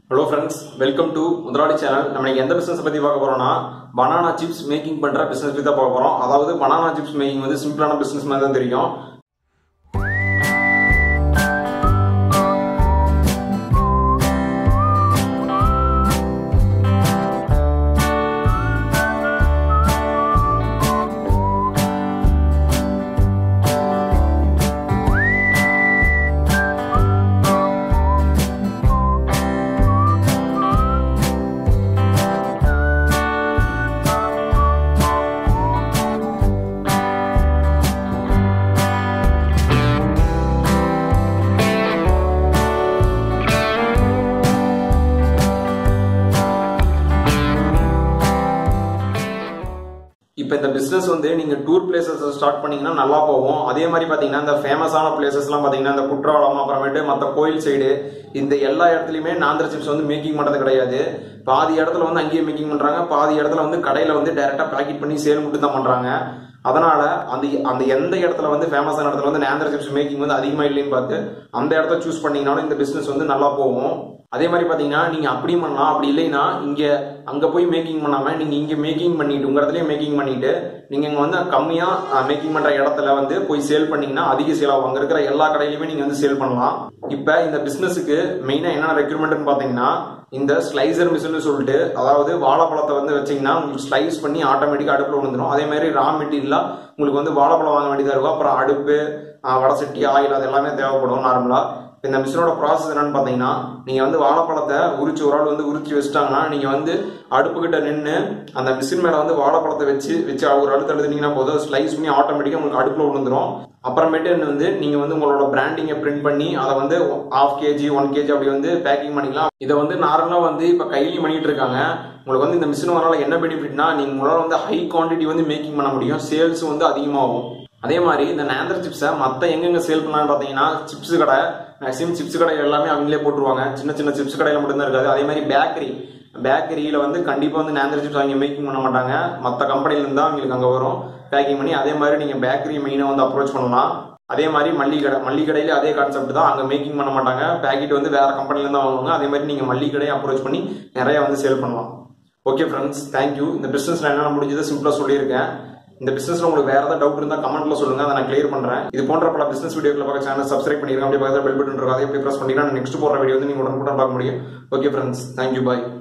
hello friends welcome to Mudhalali channel நம்ம இன்னைக்கு எந்த பிசினஸ் பத்தி பார்க்க போறோம்னா பனானா சிப்ஸ் மேக்கிங் பண்ற பிசினஸ் பத்தி தான் பார்க்க போறோம் அதாவது பனானா சிப்ஸ் மேக்கிங் வந்து சிம்பிளான பிசினஸ் மாதிரி தான் தெரியும் இப்போ இந்த பிசினஸ் வந்து நீங்க டூர் பிளேசஸ் ஸ்டார்ட் பண்ணீங்கன்னா நல்லா போகும் அதே மாதிரி பாத்தீங்கன்னா இந்த ஃபேமஸான பிளேசஸ்லாம் பாத்தீங்கன்னா இந்த குற்றாலம் அப்புறமேட்டு மற்ற கோயில் சைடு இந்த எல்லா இடத்துலயுமே நாந்திர சிப்ஸ் வந்து மேக்கிங் பண்றது கிடையாது பாதி இடத்துல வந்து அங்கேயே மேக்கிங் பண்றாங்க பாதி இடத்துல வந்து கடையில வந்து டைரக்டா பேக்கெட் பண்ணி சேல் மட்டும் தான் பண்றாங்க அதனால அந்த அந்த எந்த இடத்துல வந்து ஃபேமஸான இடத்துல வந்து நேந்திர சிப்ஸ் மேக்கிங் வந்து அதிகமா இல்லைன்னு பார்த்து அந்த இடத்த சூஸ் பண்ணீங்கனாலும் இந்த பிசினஸ் வந்து நல்லா போகும் அதே மாதிரி பாத்தீங்கன்னா நீங்க அப்படியும் பண்ணலாம் அப்படி இல்லைன்னா இங்க அங்க போய் மேக்கிங் பண்ணாம நீங்க இங்க மேக்கிங் பண்ணிட்டு உங்க இடத்துலயே மேக்கிங் பண்ணிட்டு நீங்க இங்க வந்து கம்மியா மேக்கிங் பண்ற இடத்துல வந்து போய் சேல் பண்ணீங்கன்னா அதிக சேல் ஆகும் அங்க இருக்கிற எல்லா கடையிலுமே நீங்க வந்து சேல் பண்ணலாம் இப்ப இந்த பிசினஸுக்கு மெயினா என்னென்ன ரெக்யூர்மெண்ட்னு பாத்தீங்கன்னா இந்த ஸ்லைசர் மிஷின் சொல்லிட்டு அதாவது வாழைப்பழத்தை வந்து வச்சீங்கன்னா உங்களுக்கு ஸ்லைஸ் பண்ணி ஆட்டோமேட்டிக்கா அடுப்புல விழுந்துரும் அதே மாதிரி ரா மெட்டீரியலா உங்களுக்கு வந்து வாழைப்பழம் வாங்க வேண்டியதா இருக்கும் அப்புறம் அடுப்பு ஆஹ் வடசட்டி ஆயில் அது எல்லாமே தேவைப்படும் நார்மலா இந்த மிஷினோட ப்ராசஸ் என்னன்னு பாத்தீங்கன்னா நீங்க வந்து வாழைப்பழத்தை உரிச்சு ஒரு ஆள் வந்து உரிச்சு வச்சிட்டாங்கன்னா நீங்க வந்து அடுப்பு கிட்ட நின்று அந்த மிஷின் மேல வந்து வாழைப்பழத்தை வச்சு வச்சு ஒரு அழுத்த எழுதுனீங்கன்னா போதும் ஸ்லைஸ் பண்ணி ஆட்டோமேட்டிக்கா உங்களுக்கு அடுப்புல விழுந்துரும் அப்புறமேட்டு வந்து நீங்க வந்து உங்களோட பிராண்டிங்கை பிரிண்ட் பண்ணி அதை வந்து ஹாஃப் கேஜி ஒன் கேஜி அப்படி வந்து பேக்கிங் பண்ணிக்கலாம் இதை வந்து நார்மலா வந்து இப்ப கையிலயும் பண்ணிட்டு இருக்காங்க உங்களுக்கு வந்து இந்த மிஷின் வரனால என்ன பெனிஃபிட்னா நீங்க உங்களால வந்து ஹை குவான்டிட்டி வந்து மேக்கிங் பண்ண முடியும் சேல்ஸ் வந்து அதிகமாகும் அதே மாதிரி இந்த நேந்திர சிப்ஸை மற்ற எங்கெங்க சேல் பண்ணலாம்னு பார்த்தீங்கன்னா சிப்ஸ் கடை மேக்ஸிமம் சிப்ஸ் கடை எல்லாமே அவங்களே போட்டுருவாங்க சின்ன சின்ன சிப்ஸ் கடையில் மட்டும்தான் இருக்காது அதே மாதிரி பேக்கரி பேக்கரியில் வந்து கண்டிப்பாக வந்து நேந்திர சிப்ஸ் அவங்க மேக்கிங் பண்ண மாட்டாங்க மற்ற கம்பெனிலேருந்து தான் அவங்களுக்கு அங்கே வரும் பேக்கிங் பண்ணி அதே மாதிரி நீங்கள் பேக்கரி மெயினாக வந்து அப்ரோச் பண்ணலாம் அதே மாதிரி மல்லிகை கடை மல்லிகை கடையில அதே கான்செப்ட் தான் அங்கே மேக்கிங் பண்ண மாட்டாங்க பேக்கெட் வந்து வேற கம்பெனிலேருந்து வாங்குவாங்க அதே மாதிரி நீங்கள் மல்லிகை கடையை அப்ரோச் பண்ணி நிறைய வந்து சேல் பண்ணலாம் ஓகே ஃப்ரெண்ட்ஸ் தேங்க்யூ இந்த பிசினஸ்ல என்னென்ன முடிஞ்சதை சிம்பிளா சொல்லியிருக்கேன் இந்த பிசினஸ்ல உங்களுக்கு வேற ஏதாவது டவுட் இருந்தா கமெண்ட்ல சொல்லுங்க அதை நான் கிளியர் பண்றேன் இது போன்ற பல பிசினஸ் வீடியோக்களை பார்க்க சேனல் சப்ஸ்கிரைப் பண்ணிருங்க அப்படியே பக்கத்தில் பெல் பட்டன் இருக்கும் அதே போய் பிரஸ் பண்ணிங்கன்னா நெக்ஸ்ட் போடுற வீடியோ வந்து நீங்க உடனுக்குடன் பார்க்க முடியும் ஓகே ஃப்ரெண்ட்ஸ் தேங்க்யூ பாய்